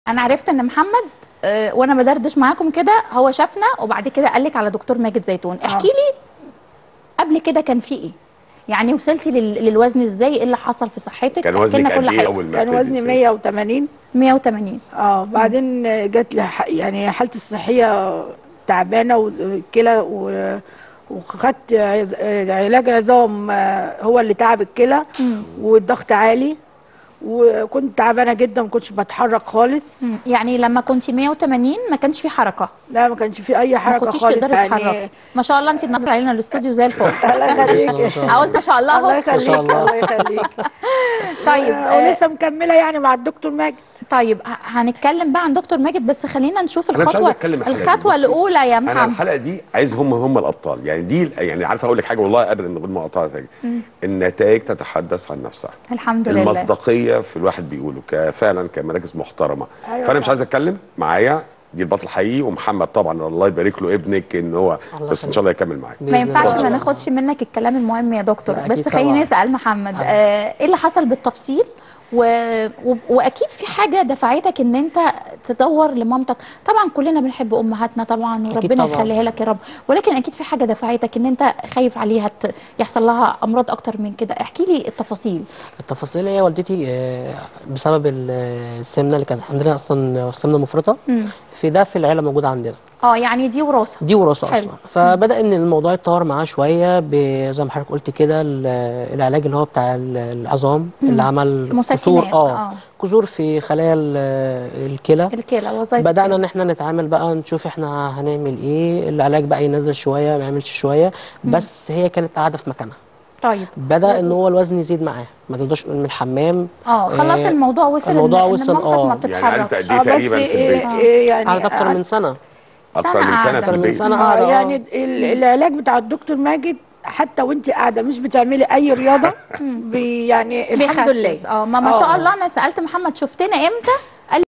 انا عرفت ان محمد آه، وانا بدردش معاكم كده هو شافنا وبعد كده قال لك على دكتور ماجد زيتون احكي لي قبل كده كان في ايه يعني وصلتي لل- للوزن ازاي ايه اللي حصل في صحتك كان احكي وزنك لنا قد كل ايه حاجه اول ما كان ابتديتي؟ وزني 180 180 اه بعدين جات لي ح- يعني حالتي الصحيه تعبانه والكلى و- وخدت عز- علاج عظام آه، هو اللي تعب الكلى والضغط عالي وكنت تعبانه جدا ما كنتش بتحرك خالص مم. يعني لما كنت 180 ما كانش في حركه لا ما كانش في اي ما حركه كنتيش خالص تقدري تتحركي ما شاء الله انت النهارده علينا الاستوديو زي الفل الله يخليك قلت ما شاء الله الله اهو يخليك شاء الله. الله يخليك طيب آه، ولسه مكمله يعني مع الدكتور ماجد طيب ه- هنتكلم بقى عن دكتور ماجد بس خلينا نشوف أنا مش عايز الخطوه أتكلم الحلقة دي. الخطوه بصي، الاولى يا انا محمد الحلقه دي عايزهم هم الابطال يعني دي يعني عارف اقول لك حاجه والله ابدا من غير ما اقطعها حاجه النتائج تتحدث عن نفسها الحمد لله المصداقيه في الواحد بيقوله ك- فعلا كمراكز محترمه أيوة فانا مش صح. عايز اتكلم معايا دي البطل الحقيقي ومحمد طبعا الله يبارك له ابنك ان هو الله بس ان يخليك. شاء الله يكمل معاك ما بإذن ينفعش الله. ما ناخدش منك الكلام المهم يا دكتور لا، بس أكيد خلينا طبعاً. نسال محمد آه. آه، ايه اللي حصل بالتفصيل و... و... واكيد في حاجه دفعتك ان انت تدور لمامتك طبعا كلنا بنحب امهاتنا طبعا وربنا طبعاً. يخليها لك يا رب ولكن اكيد في حاجه دفعتك ان انت خايف عليها ت... يحصل لها امراض اكتر من كده احكي لي التفاصيل التفاصيل هي والدتي آه، بسبب ال- السمنه اللي كانت عندنا اصلا سمنه مفرطه مم. في ده في العيله موجود عندنا اه يعني دي وراثه دي وراثه حلو. اصلا فبدا ان الموضوع يتطور معاه شويه ب- زي ما حضرتك قلت كده ال- العلاج اللي هو بتاع ال- العظام اللي عمل مسكنات، كسور اه آه. كسور في خلايا ال- الكلى الكلى وظائف بدانا الكلى. ان احنا نتعامل بقى نشوف احنا هنعمل ايه العلاج بقى ينزل شويه ما يعملش شويه بس هي كانت قاعده في مكانها طيب بدا ان هو الوزن يزيد معاه ما تقدرش من الحمام اه خلاص آه، الموضوع وصل الموضوع إن- إن وصل، مامتك آه. ما يعني قعدت بتتحركش قد ايه اه بس تقريبا في إيه البيت إيه يعني قعدت اكتر من سنه اكتر من سنه قاعدة. في أكتر من البيت سنة. آه قاعدة، آه. يعني ال- العلاج بتاع الدكتور ماجد حتى وانت قاعده مش بتعملي اي رياضه بي يعني الحمد بيخسس. لله اه ما ما شاء آه. الله انا سالت محمد شفتنا امتى